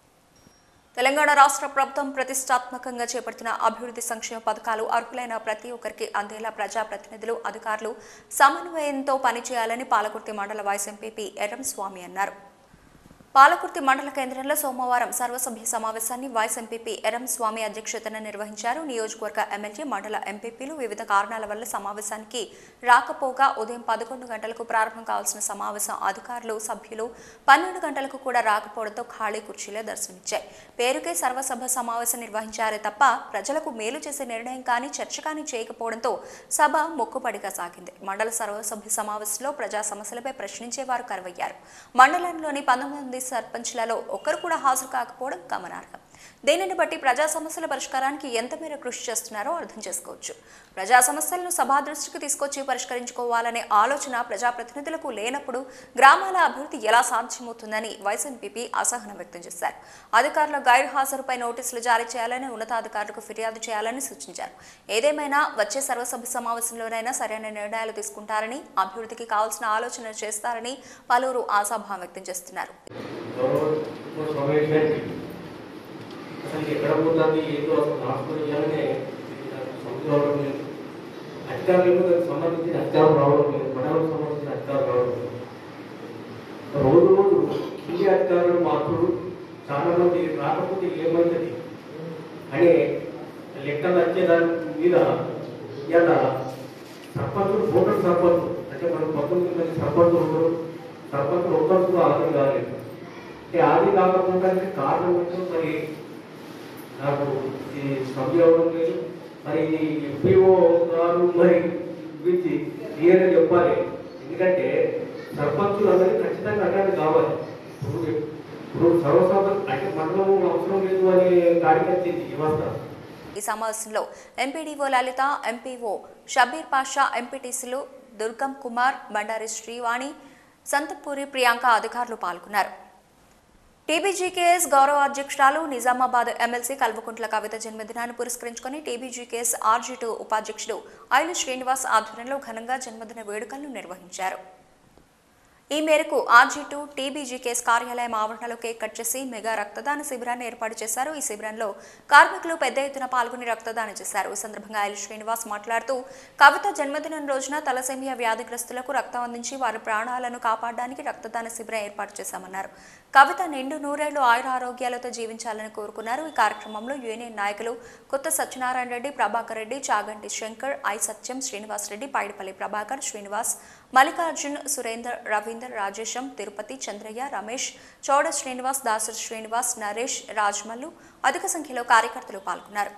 తెలంగాణ రాష్ట్ర ప్రభుత్వం ప్రతిష్టాత్మకంగా చేపడుతున్న అభివృద్ధి సంక్షేమ పథకాలు అర్హులైన ప్రతి ఒక్కరికి అందేలా ప్రజాప్రతినిధులు అధికారులు సమన్వయంతో పనిచేయాలని పాలకుర్తి మండల వైస్ ఎంపీపీ ఎర్రం స్వామి అన్నారు పాలకుర్తి మండల కేంద్రంలో సోమవారం సర్వసభ్య సమావేశాన్ని వైస్ ఎంపీపీ ఎరం స్వామి అధ్యక్షతన నిర్వహించారు నియోజకవర్గ ఎమ్మెల్యే మండల ఎంపీపీలు వివిధ కారణాల వల్ల సమావేశానికి రాకపోగా ఉదయం పదకొండు గంటలకు ప్రారంభం కావాల్సిన సమావేశం అధికారులు సభ్యులు పన్నెండు గంటలకు కూడా రాకపోవడంతో ఖాళీ కుర్చీలే దర్శనమిచ్చాయి పేరుకే సర్వసభ సమావేశం నిర్వహించారే తప్ప ప్రజలకు మేలు చేసే నిర్ణయం కానీ చర్చ కానీ చేయకపోవడంతో సభ మొక్కుపడిగా సాగింది మండల సర్వసభ్య సమావేశంలో ప్రజా సమస్యలపై ప్రశ్నించేవారు కరువయ్యారు మండలంలోని పంతొమ్మిది మంది సర్పంచ్లలో ఒక్కరు కూడా హాజరు కాకపోవడం గమనార్హం దీనిని బట్టి ప్రజా సమస్యల పరిష్కారానికి ఎంత మేర కృషి చేస్తున్నారో అర్థం చేసుకోవచ్చు ప్రజా సమస్యలను సభా దృష్టికి తీసుకొచ్చి పరిష్కరించుకోవాలనే ఆలోచన ప్రజాప్రతినిధులకు లేనప్పుడు గ్రామాల అభివృద్ధి ఎలా సాధ్యమవుతుందని వైస్ ఎంపీపీ అసహనం వ్యక్తం చేశారు అధికారుల గైర్ హాజరుపై నోటీసులు జారీ చేయాలని ఉన్నతాధికారులకు ఫిర్యాదు చేయాలని సూచించారు ఏదేమైనా వచ్చే సర్వసభ్య సమావేశంలోనైనా సరైన నిర్ణయాలు తీసుకుంటారని అభివృద్ధికి కావాల్సిన ఆలోచన చేస్తారని పలువురు ఆశాభావం వ్యక్తం చేస్తున్నారు అసలు ఎక్కడ పోతుంది ఏదో అసలు రాసుకొని ఇవ్వాలనే సంస్థ రావడం లేదు అధికారులకు దానికి సంబంధించిన అధికారం రావడం లేదు మండలకు సంబంధించిన అధికారం రావడం లేదు రోజు రోజు కింది అధికారులు మార్పులు చాలా మంది రాకపోతే ఏమవుతుంది అనే లెక్కలు వచ్చే దాని మీద ఇలా సర్పంచులు ఫోటో సర్పంచ్ అంటే మనం పంతొమ్మిది మంది సర్పంచులు ఉన్నారు సర్పంచులు ఒక్కరు కూడా హాజరు కాలేదు అంటే అది కాకపోవడానికి కారణం ఏంటో మరి నాకు ఈ సభ్య అవ్వడం లేదు మరి ఎంపీఓ గారు మరి గురించి క్లియర్గా చెప్పాలి ఎందుకంటే సర్పంచులు అందరికీ ఖచ్చితంగా అటెండ్ కావాలి ఇప్పుడు ఇప్పుడు సర్వసభ అంటే మండలం అవసరం లేదు అనే కాడికి వచ్చింది వ్యవస్థ ఈ సమావేశంలో ఎంపీడీఓ లలిత ఎంపీఓ షబీర్ పాషా ఎంపీటీసీలు దుర్గం కుమార్ బండారి శ్రీవాణి సంతపూరి ప్రియాంక అధికారులు పాల్గొన్నారు టీబీజీకేఎస్ గౌరవ అధ్యక్షురాలు నిజామాబాద్ ఎమ్మెల్సీ కల్వకుంట్ల కవిత జన్మదినాన్ని పురస్కరించుకొని టీబీజీకేఎస్ ఆర్జీ టూ ఉపాధ్యక్షుడు ఐలు శ్రీనివాస్ ఆధ్వర్యంలో ఘనంగా జన్మదిన వేడుకలను నిర్వహించారు ఈ మేరకు ఆర్జీ టూ టీబీజీకేఎస్ కార్యాలయం ఆవరణలో కేక్ కట్ చేసి మెగా రక్తదాన శిబిరాన్ని ఏర్పాటు చేశారు ఈ శిబిరంలో కార్మికులు పెద్ద ఎత్తున పాల్గొని రక్తదానం చేశారు ఈ సందర్భంగా ఐలు శ్రీనివాస్ మాట్లాడుతూ కవిత జన్మదినం రోజున తలసేమియా వ్యాధిగ్రస్తులకు రక్తం అందించి వారి ప్రాణాలను కాపాడడానికి రక్తదాన శిబిరం ఏర్పాటు చేశామన్నారు కవిత నిండు నూరేళ్లు ఆయుర ఆరోగ్యాలతో జీవించాలని కోరుకున్నారు ఈ కార్యక్రమంలో యూనియన్ నాయకులు కొత్త సత్యనారాయణ రెడ్డి ప్రభాకర్ రెడ్డి చాగంటి శంకర్ ఐ సత్యం శ్రీనివాస్ రెడ్డి పైడిపల్లి ప్రభాకర్ శ్రీనివాస్ మల్లికార్జున్ సురేందర్ రవీందర్ రాజేశం తిరుపతి చంద్రయ్య రమేష్ చౌడ శ్రీనివాస్ దాసర్ శ్రీనివాస్ నరేష్ రాజ్మల్లు అధిక సంఖ్యలో కార్యకర్తలు పాల్గొన్నారు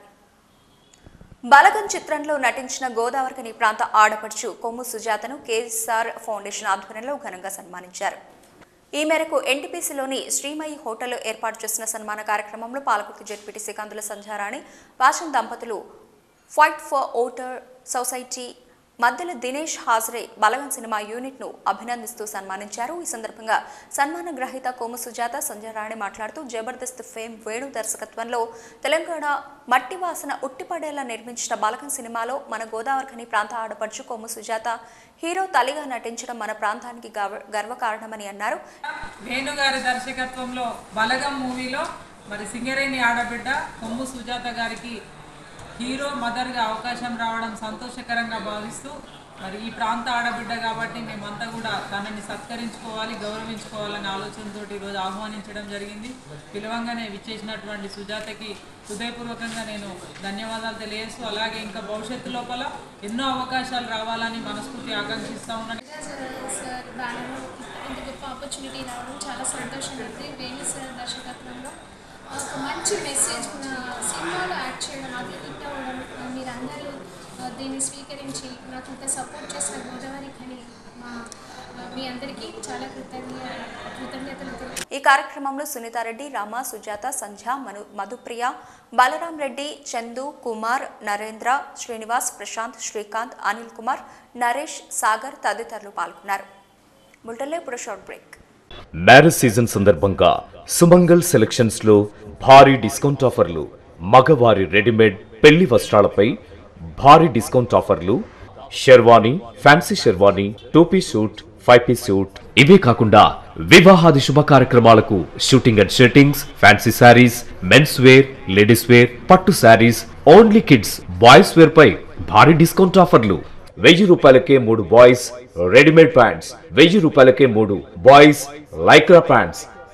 బలగం చిత్రంలో నటించిన గోదావరికని ప్రాంత ఆడపడుచు కొమ్ము సుజాతను కేఎస్ఆర్ ఫౌండేషన్ ఆధ్వర్యంలో ఘనంగా సన్మానించారు ఈ మేరకు ఎన్టీపీసీలోని శ్రీమయి హోటల్లో ఏర్పాటు చేసిన సన్మాన కార్యక్రమంలో పాలకుర్తి జెడ్పీటీసీ కందుల సంధ్యారాణి పాషన్ దంపతులు fight for voter society Maddela Dinesh హాజరే బలగం సినిమా యూనిట్ను అభినందిస్తూ సన్మానించారు ఈ సందర్భంగా సన్మాన గ్రహీత కోము సుజాత సంజయరాణి మాట్లాడుతూ జబర్దస్త్ ఫేమ్ వేణు దర్శకత్వంలో తెలంగాణ మట్టి వాసన ఉట్టిపడేలా నిర్మించిన బలగం సినిమాలో మన గోదావరిఖని ప్రాంత ఆడపడుచు కొమ్ము సుజాత హీరో తల్లిగా నటించడం మన ప్రాంతానికి గర్వ- గర్వకారణమని అన్నారు వేణుగారి దర్శకత్వంలో బలగం మూవీలో మరి సింగరేణి ఆడబిడ్డ కొమ్ము సుజాత గారికి హీరో మదర్గా అవకాశం రావడం సంతోషకరంగా భావిస్తూ మరి ఈ ప్రాంత ఆడబిడ్డ కాబట్టి మేమంతా కూడా తనని సత్కరించుకోవాలి గౌరవించుకోవాలనే ఆలోచనతో ఈరోజు ఆహ్వానించడం జరిగింది పిలవంగానే విచ్చేసినటువంటి సుజాతకి హృదయపూర్వకంగా నేను ధన్యవాదాలు తెలియజేస్తూ అలాగే ఇంకా భవిష్యత్తు లోపల ఎన్నో అవకాశాలు రావాలని మనస్ఫూర్తి ఆకాంక్షిస్తా ఉన్నాను సార్ బ్యానర్లో ఇంత గొప్ప ఆపర్చునిటీ రావడం చాలా సంతోషంగా ఉంది వేణు సార్ దర్శకత్వంలో ఒక మంచి మెసేజ్ మన సినిమాలో యాడ్ చేయడం అది హిట్ అవ్వడం మీరందరూ ఆ, దీన్ని స్వీకరించి నాకు ఇంత సపోర్ట్ చేసిన గోదావరి ఖని మా మీ అందరికీ చాలా కృతజ్ఞ కృతజ్ఞతలు తెలియ ఈ కార్యక్రమంలో సునీతారెడ్డి రామ సుజాత సంధ్య మను మధుప్రియ బలరాం రెడ్డి చందు కుమార్ నరేంద్ర శ్రీనివాస్ ప్రశాంత్ శ్రీకాంత్ అనిల్ కుమార్ నరేష్ సాగర్ తదితరులు పాల్గొన్నారు బుల్టన్లో ఇప్పుడు షార్ట్ బ్రేక్ మ్యారేజ్ సీజన్ సందర్భంగా సుమంగల్ సెలక్షన్స్ లో భారీ డిస్కౌంట్ ఆఫర్లు మగవారి రెడీమేడ్ పెళ్లి వస్త్రాలపై భారీ డిస్కౌంట్ ఆఫర్లు sherwani fancy sherwani two piece suit five piece suit ఇవే కాకుండా వివాహాది శుభ కార్యక్రమాలకు shooting and shirtings fancy saris men's wear ladies wear పట్టు saris only kids boys wear పై భారీ డిస్కౌంట్ ఆఫర్లు వెయ్యి రూపాయలకే మూడు బాయ్స్ రెడీమేడ్ ప్యాంట్స్ వెయ్యి రూపాయలకే మూడు బాయ్స్ లైక్రా ప్యాంట్స్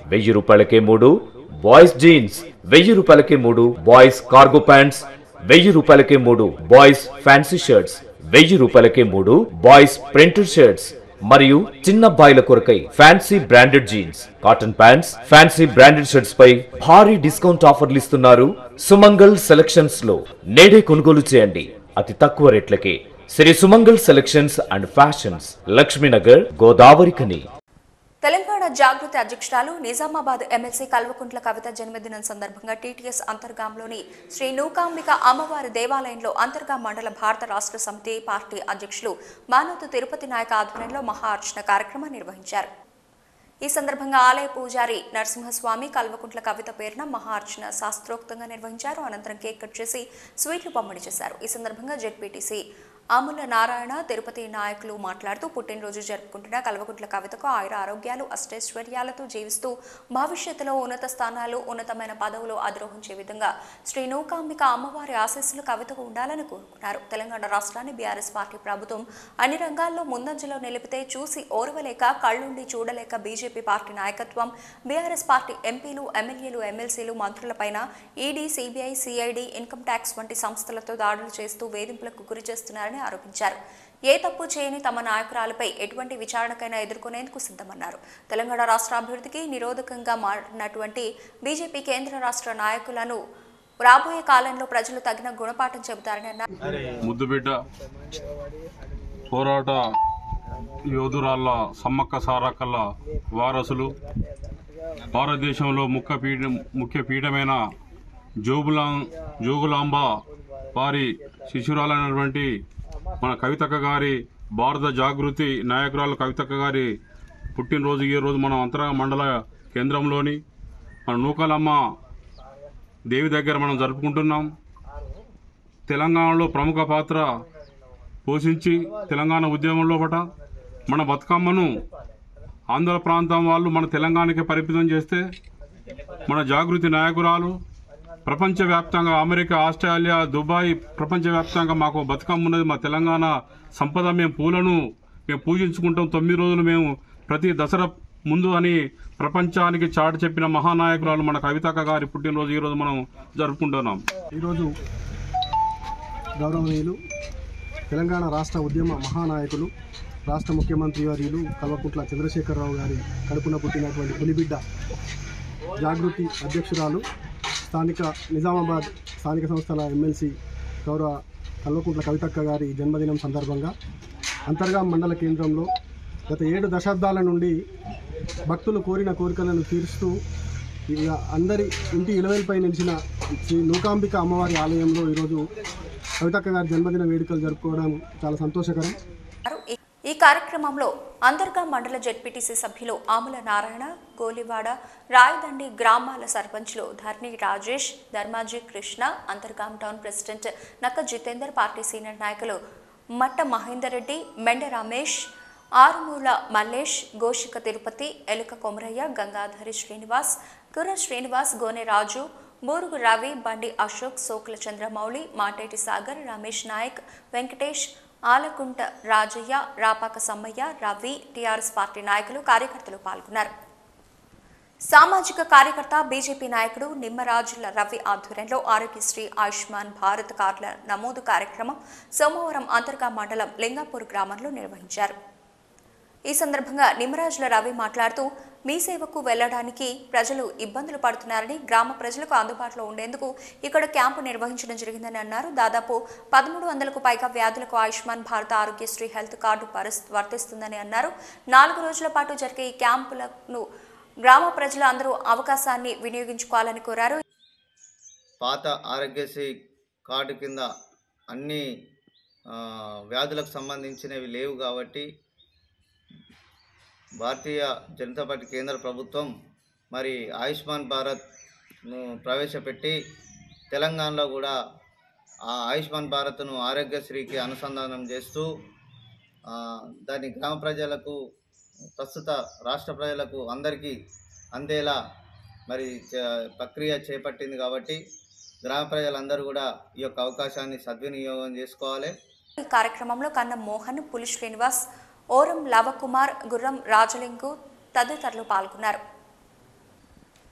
వెయ్యి రూపాయలకే మూడు బాయ్స్ జీన్స్ వెయ్యి రూపాయలకే మూడు బాయ్స్ కార్గో ప్యాంట్స్ వెయ్యి రూపాయలకే మూడు బాయ్స్ ఫ్యాన్సీ షర్ట్స్ వెయ్యి రూపాయలకే మూడు బాయ్స్ ప్రింటెడ్ షర్ట్స్ మరియు చిన్న బాయిల కొరకై fancy branded jeans cotton pants fancy branded shirts పై భారీ డిస్కౌంట్ ఆఫర్లు ఇస్తున్నారు సుమంగల్ సెలక్షన్స్ లో నేడే కొనుగోలు చేయండి అతి తక్కువ రేట్లకే Sri Sumangal selections and fashions Lakshminagar Godavarikhani Telangana జాగృతి అధ్యక్షురాలు నిజామాబాద్ ఎమ్మెల్సీ కల్వకుంట్ల కవిత జన్మదినం సందర్భంగా టీటీఎస్ అంతర్గాంలోని శ్రీ నూకాంబిక అమ్మవారి దేవాలయంలో అంతర్గా మండల భారత రాష్ట్ర సమితి పార్టీ అధ్యక్షులు మానవతు తిరుపతి నాయక ఆధ్వర్యంలో మహా అర్చన కార్యక్రమం నిర్వహించారు ఈ సందర్భంగా ఆలయ పూజారి నరసింహస్వామి కల్వకుంట్ల కవిత పేరున మహా అర్చన శాస్త్రోక్తంగా నిర్వహించారు అనంతరం కేక్ కట్ చేసి స్వీట్లు పంపిణీ చేశారు ఈ సందర్భంగా జెడ్పీటీసీ ఆముల నారాయణ తిరుపతి నాయకులు మాట్లాడుతూ పుట్టినరోజు జరుపుకుంటున్న కల్వకుంట్ల కవితకు ఆయుర ఆరోగ్యాలు అష్టైశ్వర్యాలతో జీవిస్తూ భవిష్యత్తులో ఉన్నత స్థానాలు ఉన్నతమైన పదవులు అధిరోహించే విధంగా శ్రీ నూకాంబిక అమ్మవారి ఆశీస్సులు కవితకు ఉండాలని కోరుకున్నారు తెలంగాణ రాష్ట్రాన్ని బీఆర్ఎస్ పార్టీ ప్రభుత్వం అన్ని రంగాల్లో ముందంజలో నిలిపితే చూసి ఓర్వలేక కళ్ళుండి చూడలేక బీజేపీ పార్టీ నాయకత్వం బీఆర్ఎస్ పార్టీ ఎంపీలు ఎమ్మెల్యేలు ఎమ్మెల్సీలు మంత్రులపైన ED CBI CID income tax వంటి సంస్థలతో దాడులు చేస్తూ వేధింపులకు గురి చేస్తున్నారని ఆరోపించారు ఏ తప్పు చేయని తమ నాయకురాలపై ఎటువంటి విచారణకైనా ఎదుర్కొనేందుకు సిద్ధమన్నారు తెలంగాణ రాష్ట్ర అభివృద్ధికి నిరోధకంగా మారినటువంటి బీజేపీ కేంద్ర రాష్ట్ర నాయకులను రాబోయే కాలంలో ప్రజలు తగిన గుణపాఠం చెబుతారని అన్నారు ముద్దుబిడ్డ పోరాట యోధురాళ్ళ సమ్మక్క సారక్కల వారసులు భారతదేశంలో ముఖ్య పీఠ ముఖ్య పీఠమైన జోగులా జోగులాంబ వారి శిశురాలైనటువంటి మన కవితక్క గారి భారత జాగృతి నాయకురాలు కవితక్క గారి పుట్టినరోజు ఈ రోజు మనం అంతర మండల కేంద్రంలోని మన నూకలమ్మ దేవి దగ్గర మనం జరుపుకుంటున్నాం తెలంగాణలో ప్రముఖ పాత్ర పోషించి తెలంగాణ ఉద్యమంలో పట మన బతుకమ్మను ఆంధ్ర ప్రాంతం వాళ్ళు మన తెలంగాణకి పరిమితం చేస్తే మన జాగృతి నాయకురాలు ప్రపంచవ్యాప్తంగా అమెరికా ఆస్ట్రేలియా దుబాయ్ ప్రపంచవ్యాప్తంగా మాకు బతుకమ్మ ఉన్నది మా తెలంగాణ సంపద మేము పూలను మేము పూజించుకుంటాం తొమ్మిది రోజులు మేము ప్రతి దసరా ముందు అని ప్రపంచానికి చాటి చెప్పిన మహానాయకురాలు మన కవితక్క గారి పుట్టినరోజు ఈరోజు మనం జరుపుకుంటున్నాం ఈరోజు గౌరవనీయులు తెలంగాణ రాష్ట్ర ఉద్యమ మహానాయకులు రాష్ట్ర ముఖ్యమంత్రి వర్యులు కల్వకుంట్ల చంద్రశేఖరరావు గారి కడుపున పుట్టినటువంటి పులిబిడ్డ జాగృతి అధ్యక్షురాలు స్థానిక నిజామాబాద్ స్థానిక సంస్థల ఎమ్మెల్సీ గౌరవ కల్వకుంట్ల కవితక్క గారి జన్మదినం సందర్భంగా అంతర్గా మండల కేంద్రంలో గత ఏడు దశాబ్దాల నుండి భక్తులు కోరిన కోరికలను తీరుస్తూ ఇక అందరి ఇంటి ఇలవేల్పై నిలిచిన శ్రీ నూకాంబిక అమ్మవారి ఆలయంలో ఈరోజు కవితక్క గారి జన్మదిన వేడుకలు జరుపుకోవడం చాలా సంతోషకరం ఈ- ఈ కార్యక్రమంలో అంతర్గా మండల జెడ్పీటీసీ సభ్యులు ఆముల నారాయణ గోలివాడ రాయదండి గ్రామాల సర్పంచ్లు Dharni Rajesh Dharmaji Krishna Antergaon town president Nakka Jitender party senior నాయకులు మట్ట మహేందర్ రెడ్డి మెండ రమేష్ ఆరుమూల మల్లేష్ గోషిక తిరుపతి ఎలుక కొమరయ్య గంగాధరి శ్రీనివాస్ కుర్ర శ్రీనివాస్ గోనె రాజు బూరుగు రవి బండి అశోక్ సోకుల చంద్రమౌళి మాటేటి సాగర్ రమేష్ నాయక్ వెంకటేష్ ఆలకుంట రాజయ్య రాపాక సమ్మయ్య రవి టీఆర్ఎస్ పార్టీ నాయకులు కార్యకర్తలు పాల్గొన్నారు సామాజిక కార్యకర్త బీజేపీ నాయకుడు నిమ్మరాజుల రవి ఆధ్వర్యంలో ఆరోగ్యశ్రీ ఆయుష్మాన్ భారత్ కార్డుల నమోదు కార్యక్రమం సోమవారం అంతర్గా మండలం లింగాపూర్ గ్రామంలో నిర్వహించారు ఈ సందర్భంగా నిమ్మరాజుల రవి మాట్లాడుతూ మీ సేవకు వెళ్లడానికి ప్రజలు ఇబ్బందులు పడుతున్నారని గ్రామ ప్రజలకు అందుబాటులో ఉండేందుకు ఇక్కడ క్యాంపు నిర్వహించడం జరిగిందని అన్నారు దాదాపు పదమూడు వందలకు పైగా వ్యాధులకు ఆయుష్మాన్ భారత్ ఆరోగ్యశ్రీ హెల్త్ కార్డు పరిస్ వర్తిస్తుందని అన్నారు నాలుగు రోజుల పాటు జరిగే ఈ క్యాంపులను గ్రామ ప్రజలు అందరూ అవకాశాన్ని వినియోగించుకోవాలని కోరారు పాత ఆరోగ్యశ్రీ కార్డు కింద అన్ని ఆ, వ్యాధులకు సంబంధించినవి లేవు కాబట్టి భారతీయ జనతా పార్టీ కేంద్ర ప్రభుత్వం మరి ఆయుష్మాన్ భారత్ను ప్రవేశపెట్టి తెలంగాణలో కూడా ఆ ఆయుష్మాన్ భారత్ను ఆరోగ్యశ్రీకి అనుసంధానం చేస్తూ ఆ, దాన్ని గ్రామ ప్రజలకు ప్రస్తుత రాష్ట్ర ప్రజలకు అందరికీ అందేలా మరి చ- ప్రక్రియ చేపట్టింది కాబట్టి గ్రామ ప్రజలందరూ కూడా ఈ యొక్క అవకాశాన్ని సద్వినియోగం చేసుకోవాలి ఈ కార్యక్రమంలో కన్నం మోహన్ పులి శ్రీనివాస్ ఓరం లవకుమార్ గుర్రం రాజలింగు తదితరులు పాల్గొన్నారు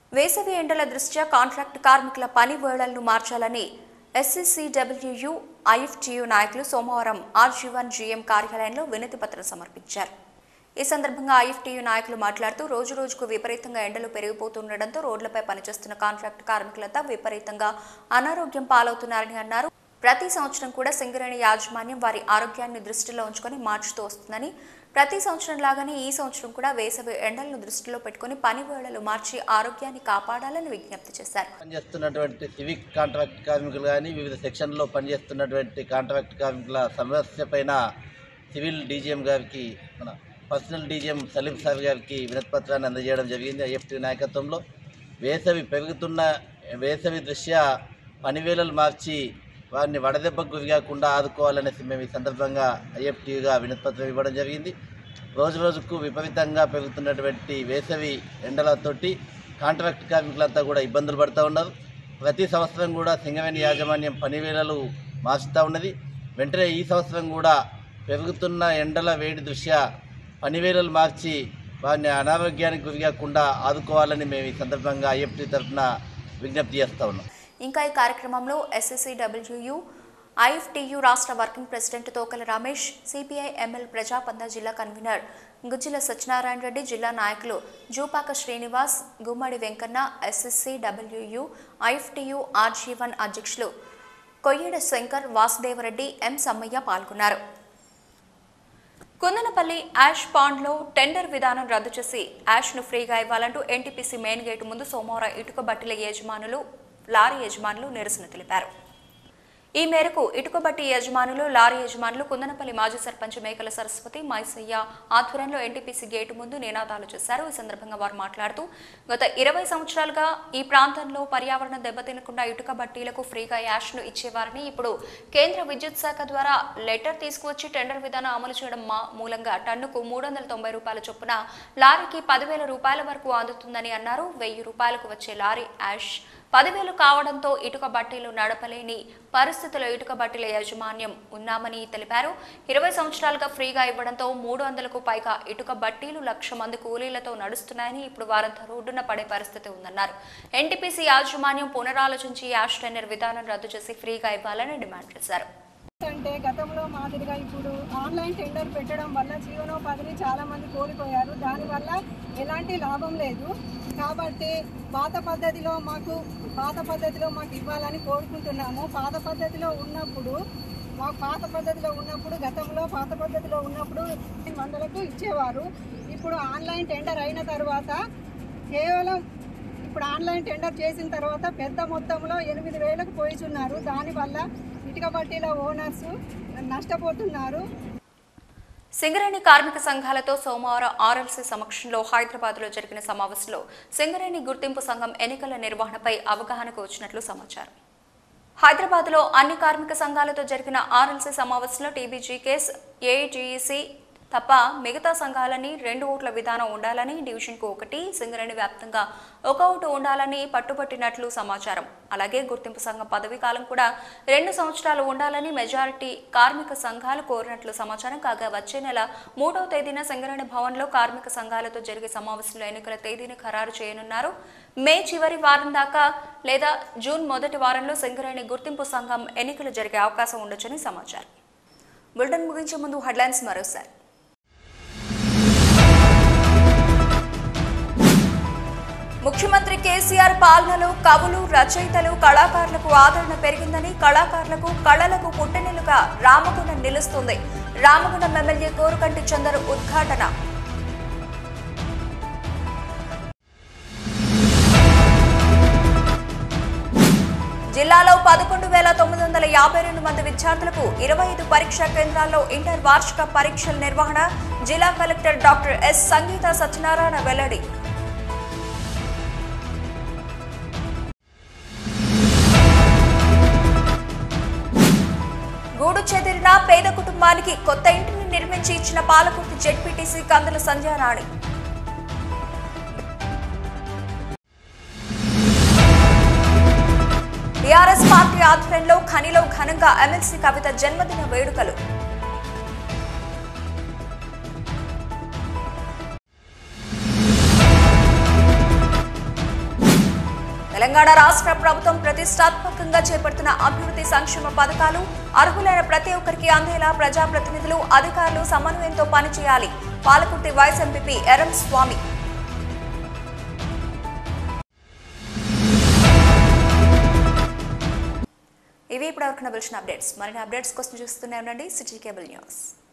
వేసవి ఎండల దృష్ట్యా కాంట్రాక్ట్ కార్మికుల పని వేళలను మార్చాలని ఎస్సీసీడబ్ల్యూయు ఐఎఫ్టియు నాయకులు సోమవారం ఆర్జీవన్ జీఎం కార్యాలయంలో వినతి పత్రం సమర్పించారు ఈ సందర్భంగా ఐఎఫ్టియు నాయకులు మాట్లాడుతూ రోజు రోజుకు విపరీతంగా ఎండలు పెరిగిపోతుండటంతో రోడ్లపై పనిచేస్తున్న కాంట్రాక్ట్ కార్మికులంతా విపరీతంగా అనారోగ్యం పాలవుతున్నారని అన్నారు ప్రతి సంవత్సరం కూడా సింగరేణి యాజమాన్యం వారి ఆరోగ్యాన్ని దృష్టిలో ఉంచుకొని మార్చుతూ వస్తుందని ప్రతి సంవత్సరం లాగానే ఈ సంవత్సరం కూడా వేసవి ఎండలను దృష్టిలో పెట్టుకుని పని వేళలు మార్చి ఆరోగ్యాన్ని కాపాడాలని విజ్ఞప్తి చేశారు పనిచేస్తున్నటువంటి సివిక్ కాంట్రాక్ట్ కార్మికులు కానీ వివిధ సెక్షన్లో పనిచేస్తున్నటువంటి కాంట్రాక్ట్ కార్మికుల సమస్య పైన సివిల్ డీజీఎం గారికి మన పర్సనల్ డీజీఎం సలీం సార్ గారికి వినతిపత్రాన్ని అందజేయడం జరిగింది ఐఎఫ్టీ నాయకత్వంలో వేసవి పెరుగుతున్న వేసవి దృష్ట్యా పనివేళలు మార్చి వారిని వడదెబ్బకు గురికాకుండా ఆదుకోవాలనేసి మేము ఈ సందర్భంగా ఐఎఫ్టీగా వినతిపత్రం ఇవ్వడం జరిగింది రోజు రోజుకు విపరీతంగా పెరుగుతున్నటువంటి వేసవి ఎండలతోటి కాంట్రాక్ట్ కార్మికులంతా కూడా ఇబ్బందులు పడుతూ ఉన్నారు ప్రతి సంవత్సరం కూడా సింగవేణి యాజమాన్యం పనివేళలు మార్చుతూ ఉన్నది వెంటనే ఈ సంవత్సరం కూడా పెరుగుతున్న ఎండల వేడి దృష్ట్యా పనివేళలు మార్చి వారిని అనారోగ్యానికి గురికాకుండా ఆదుకోవాలని మేము ఈ సందర్భంగా ఐఎఫ్టీ తరఫున విజ్ఞప్తి చేస్తూ ఉన్నాం ఇంకా ఈ కార్యక్రమంలో ఎస్ఎస్సీడబ్ల్యూయు ఐఎఫ్టియు రాష్ట్ర working president Thokala Ramesh CPI ML Prajapantha జిల్లా కన్వీనర్ గుజ్జిల సత్యనారాయణ రెడ్డి జిల్లా నాయకులు Jupaka Srinivas Gummadi Venkanna SSC WU IFTU RG one అధ్యక్షులు కొయ్యేడ శంకర్ వాసుదేవరెడ్డి ఎం సమ్మయ్య పాల్గొన్నారు కుందనపల్లి యాష్ పాండ్లో టెండర్ విధానం రద్దు చేసి యాష్ను ఫ్రీగా ఇవ్వాలంటూ ఎన్టీపీసీ మెయిన్ గేటు ముందు సోమవారం ఇటుక బట్టీల యజమానులు లారీ యజమానులు నిరసన తెలిపారు ఈ మేరకు ఇటుకబట్టి యజమానులు లారీ యజమానులు కుందనపల్లి మాజీ సర్పంచ్ మేకల సరస్వతి మైసయ్య ఆధ్వర్యంలో ఎన్టీపీసీ గేటు ముందు నినాదాలు చేశారు ఈ సందర్భంగా వారు మాట్లాడుతూ గత ఇరవై సంవత్సరాలుగా ఈ ప్రాంతంలో పర్యావరణం దెబ్బతినకుండా ఇటుక బట్టీలకు ఫ్రీగా యాష్ను ఇచ్చేవారని ఇప్పుడు కేంద్ర విద్యుత్ శాఖ ద్వారా లెటర్ తీసుకువచ్చి టెండర్ విధానం అమలు చేయడం మా మూలంగా టన్నుకు మూడు వందల తొంభై రూపాయల చొప్పున లారీకి పదివేల రూపాయల వరకు అందుతుందని అన్నారు వెయ్యి రూపాయలకు వచ్చే లారీ యాష్ పదివేలు కావడంతో ఇటుక బట్టీలు నడపలేని పరిస్థితుల్లో ఇటుక బట్టీల యాజమాన్యం ఉన్నామని తెలిపారు ఇరవై సంవత్సరాలుగా ఫ్రీగా ఇవ్వడంతో మూడు వందలకు పైగా ఇటుక బట్టీలు లక్ష మంది కూలీలతో నడుస్తున్నాయని ఇప్పుడు వారంతా రోడ్డున పడే పరిస్థితి ఉందన్నారు ఎన్టీపీసీ యాజమాన్యం పునరాలోచించి యాష్ టెండర్ విధానం రద్దు చేసి ఫ్రీగా ఇవ్వాలని డిమాండ్ చేశారు అంటే గతంలో మాదిరిగా ఇప్పుడు ఆన్లైన్ టెండర్ పెట్టడం వల్ల జీవనోపాధిని చాలా మంది కోల్పోయారు దానివల్ల ఎలాంటి లాభం లేదు కాబట్టి పాత పద్ధతిలో మాకు పాత పద్ధతిలో మాకు ఇవ్వాలని కోరుకుంటున్నాము పాత పద్ధతిలో ఉన్నప్పుడు మాకు పాత పద్ధతిలో ఉన్నప్పుడు గతంలో పాత పద్ధతిలో ఉన్నప్పుడు వందలకు ఇచ్చేవారు ఇప్పుడు ఆన్లైన్ టెండర్ అయిన తర్వాత కేవలం ఇప్పుడు ఆన్లైన్ టెండర్ చేసిన తర్వాత పెద్ద మొత్తంలో ఎనిమిది వేలకు పోయిచున్నారు దానివల్ల ఇటుక బట్టీల ఓనర్స్ నష్టపోతున్నారు సింగరేణి కార్మిక సంఘాలతో సోమవారం ఆర్ఎల్సీ సమక్షంలో హైదరాబాద్లో జరిగిన సమావేశంలో సింగరేణి గుర్తింపు సంఘం ఎన్నికల నిర్వహణపై అవగాహనకు వచ్చినట్లు సమాచారం హైదరాబాద్లో అన్ని కార్మిక సంఘాలతో జరిగిన ఆర్ఎల్సీ సమావేశంలో టీబీజీకేస్ ఏఐజీఈసీ తప్ప మిగతా సంఘాలని రెండు ఓట్ల విధానం ఉండాలని డివిజన్కు ఒకటి సింగరేణి వ్యాప్తంగా ఒక ఓటు ఉండాలని పట్టుబట్టినట్లు సమాచారం అలాగే గుర్తింపు సంఘం పదవీ కాలం కూడా రెండు సంవత్సరాలు ఉండాలని మెజారిటీ కార్మిక సంఘాలు కోరినట్లు సమాచారం కాగా వచ్చే నెల మూడవ తేదీన సింగరేణి భవన్లో కార్మిక సంఘాలతో జరిగే సమావేశంలో ఎన్నికల తేదీని ఖరారు చేయనున్నారు మే చివరి వారం దాకా లేదా జూన్ మొదటి వారంలో సింగరేణి గుర్తింపు సంఘం ఎన్నికలు జరిగే అవకాశం ఉండొచ్చని సమాచారం బులెటిన్ ముగించే ముందు హెడ్లైన్స్ మరోసారి ముఖ్యమంత్రి కేసీఆర్ పాలనలో కవులు రచయితలు కళాకారులకు ఆదరణ పెరిగిందని కళాకారులకు కళలకు పుట్టెనెలుగా రామగుండం నిలుస్తుంది రామగుండం ఎమ్మెల్యే కోరుకంటి చందర్ ఉద్ఘాటన జిల్లాలో పదకొండు వేల తొమ్మిది వందల యాభై రెండు మంది విద్యార్థులకు ఇరవై ఐదు పరీక్షా కేంద్రాల్లో ఇంటర్ వార్షిక పరీక్షల నిర్వహణ జిల్లా collector doctor S Sangeeta Satyanarayana వెల్లడి గూడు చెదిరిన పేద కుటుంబానికి కొత్త ఇంటిని నిర్మించి ఇచ్చిన Palakurthi ZPTC Kandula Sandhyarani TRS party ఆధ్వర్యంలో ఖనిలో ఘనంగా ఎమ్మెల్సీ కవిత జన్మదిన వేడుకలు తెలంగాణ రాష్ట్ర ప్రభుత్వం ప్రతిష్టాత్మకంగా చేపడుతున్న అభివృద్ధి సంక్షేమ పథకాలు అర్హులైన ప్రతి ఒక్కరికి అందేలా ప్రజాప్రతినిధులు అధికారులు సమన్వయంతో పనిచేయాలి పాలకుర్తి వైస్ ఎంపీ ఎరం స్వామి ఇవి ఇప్పటివరకు నవలసిన అప్డేట్స్ మరిన్ని అప్డేట్స్ కోసం చూస్తూనే ఉండండి సిటీ కేబుల్ న్యూస్